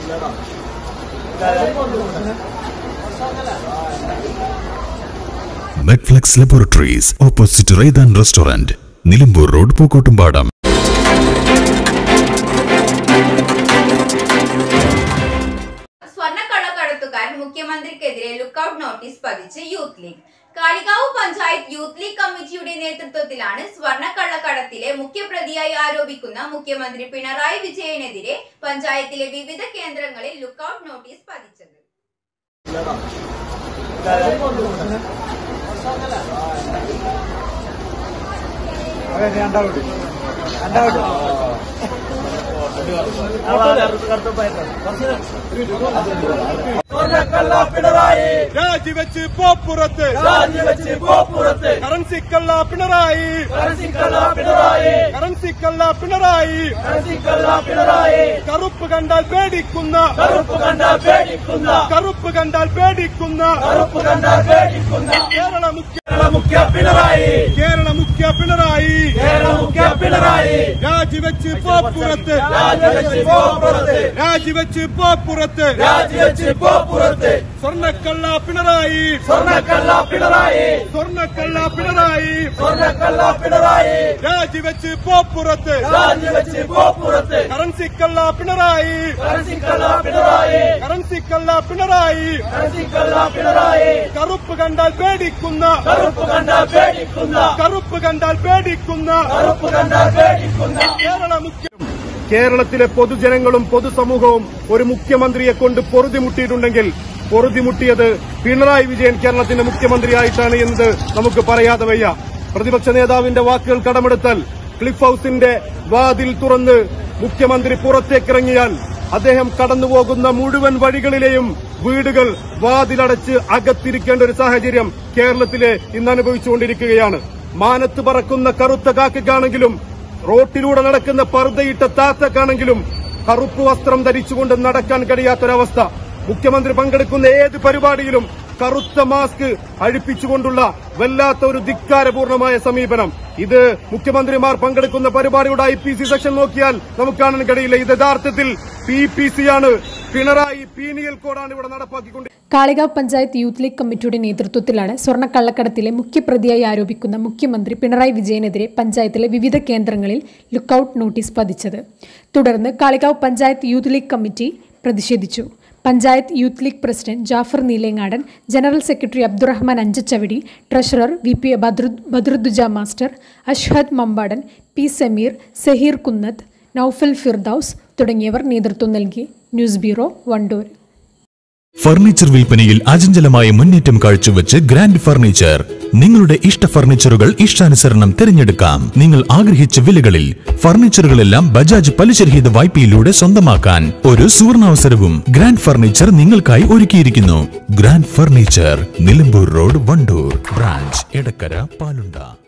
മെഡ്ഫ്ലെക്സ് laboratories opposite Raidan restaurant Nilambur road Pookkottumpadam സ്വർണ്ണക്കള്ളക്കടത്തുകാർ മുഖ്യമന്ത്രിക്കെതിരെ lookout notice പതിച്ച് youth league Kalikavu panchayat youth league കമ്മിറ്റിയുടെ നേതൃത്വത്തിലാണ് സ്വർണ്ണക്കള്ളക്കടത്തിലെ മുഖ്യപ്രതിയായി ആരോപിക്കുന്ന മുഖ്യമന്ത്രി പിണറായി വിജയനെതിരെ പഞ്ചായത്തിലെ വിവിധ കേന്ദ്രങ്ങളിൽ ലുക്കൌട്ട് നോട്ടീസ് പതിച്ചത് രാജിവെച്ച് പോപ്പുറത്ത് രാജിവെച്ച് പോപ്പുറത്ത് കറൻസിക്കള്ള പിണറായി കരസിക്കള്ള പിണറായി കറൻസിക്കള്ള പിണറായി കരസിക്കള്ള പിണറായി കറുപ്പ് കണ്ടാൽ പേടിക്കുന്ന കറുപ്പ് കണ്ടാൽ പേടിക്കുന്ന കറുപ്പ് കണ്ടാൽ പേടിക്കുന്ന കറുപ്പ് കണ്ടാൽ പേടിക്കുന്ന കേരള മുഖ്യ കേരള മുഖ്യ പിണറായി കേരള മുഖ്യ പിണറായി കേരള മുഖ്യ പിണറായി രാജിവെച്ച് പോപ്പുറത്ത് രാജിവെച്ച് പോപ്പുറത്ത് രാജിവെച്ച് പോപ്പുറത്ത് രാജിവെച്ച് പോപ്പുറത്ത് സ്വർണ്ണക്കള്ള പിണറായി സ്വർണ്ണക്കള്ള പിണറായി സ്വർണ്ണക്കള്ള പിണറായി സ്വർണ്ണക്കള്ള പിണറായി രാജിവെച്ച് പോപ്പുറത്ത് രാജിവെച്ച് പോപ്പുറത്ത് കറൻസിക്കള്ള പിണറായി കരസിക്കള്ള പിണറായി കറൻസിക്കള്ള പിണറായി കരസിക്കള്ള പിണറായി കറുപ്പ് കണ്ടാൽ പേടിക്കുന്ന കറുപ്പ് കണ്ടാൽ പേടിക്കുന്ന കറുപ്പ് കണ്ടാൽ പേടിക്കുന്ന കറുപ്പ് കണ്ടാൽ പേടിക്കുന്ന കേരള മുഖ്യ കേരളത്തിലെ പൊതുജനങ്ങളും പൊതുസമൂഹവും ഒരു മുഖ്യമന്ത്രിയെ കൊണ്ട് പൊറുതിമുട്ടിയിട്ടുണ്ടെങ്കിൽ പൊറുതിമുട്ടിയത് പിണറായി വിജയൻ കേരളത്തിന്റെ മുഖ്യമന്ത്രിയായിട്ടാണ് എന്നത് നമുക്ക് പറയാതെ വയ്യ പ്രതിപക്ഷ നേതാവിന്റെ വാക്കുകൾ കടമെടുത്താൽ ക്ലിഫ് ഹൌസിന്റെ വാതിൽ തുറന്ന് മുഖ്യമന്ത്രി പുറത്തേക്കിറങ്ങിയാൽ അദ്ദേഹം കടന്നുപോകുന്ന മുഴുവൻ വഴികളിലെയും വീടുകൾ വാതിലടച്ച് അകത്തിരിക്കേണ്ട ഒരു സാഹചര്യം കേരളത്തിലെ ഇന്ന് അനുഭവിച്ചുകൊണ്ടിരിക്കുകയാണ് മാനത്ത് പറക്കുന്ന കറുത്ത കാക്കയ്ക്കാണെങ്കിലും റോട്ടിലൂടെ നടക്കുന്ന പർദ്ദയിട്ട താത്തക്കാണെങ്കിലും കറുപ്പ് വസ്ത്രം ധരിച്ചുകൊണ്ട് നടക്കാൻ കഴിയാത്തൊരവസ്ഥ മുഖ്യമന്ത്രി പങ്കെടുക്കുന്ന ഏത് പരിപാടിയിലും കറുത്ത മാസ്ക് അഴിപ്പിച്ചുകൊണ്ടുള്ള വല്ലാത്ത ഒരു ധിക്കാരപൂർണമായ സമീപനം ഇത് മുഖ്യമന്ത്രിമാർ പങ്കെടുക്കുന്ന പരിപാടിയുടെ ഐ പി സി സെക്ഷൻ നോക്കിയാൽ നമുക്ക് കാണാൻ കഴിയില്ല ഇത് യഥാർത്ഥത്തിൽ പി പി സി ആണ് പിണറായി പീനിയൽ കോഡാണ് ഇവിടെ നടപ്പാക്കിക്കൊണ്ട് കാളികാവ് പഞ്ചായത്ത് യൂത്ത് ലീഗ് കമ്മിറ്റിയുടെ നേതൃത്വത്തിലാണ് സ്വർണ്ണക്കള്ളക്കടത്തിലെ മുഖ്യപ്രതിയായി ആരോപിക്കുന്ന മുഖ്യമന്ത്രി പിണറായി വിജയനെതിരെ പഞ്ചായത്തിലെ വിവിധ കേന്ദ്രങ്ങളിൽ ലുക്കൌട്ട് നോട്ടീസ് പതിച്ചത് തുടർന്ന് Kalikavu panchayat youth league committee പ്രതിഷേധിച്ചു panchayat youth league president Jafar Neelengadan general secretary Abdurahman Anchachavadi treasurer V P Badru Badruddooja master Ashhad Mambadan P Sameer Saheer Kunnath Naufal Firdaus തുടങ്ങിയവർ നേതൃത്വം നൽകി ന്യൂസ് ബ്യൂറോ വണ്ടൂർ ഫർണിച്ചർ വിൽപ്പനയിൽ അചഞ്ചലമായ മുന്നേറ്റം കാഴ്ചവെച്ച് ഗ്രാൻഡ് ഫർണിച്ചർ നിങ്ങളുടെ ഇഷ്ട ഫർണിച്ചറുകൾ ഇഷ്ടാനുസരണം തിരഞ്ഞെടുക്കാം നിങ്ങൾ ആഗ്രഹിച്ച വിലകളിൽ ഫർണിച്ചറുകളെല്ലാം ബജാജ് പലിശരഹിത വായ്പയിലൂടെ സ്വന്തമാക്കാൻ ഒരു സുവർണാവസരവും ഗ്രാൻഡ് ഫർണിച്ചർ നിങ്ങൾക്കായി ഒരുക്കിയിരിക്കുന്നു grand furniture Nilambur road Wandoor branch Edakkara പാലുണ്ട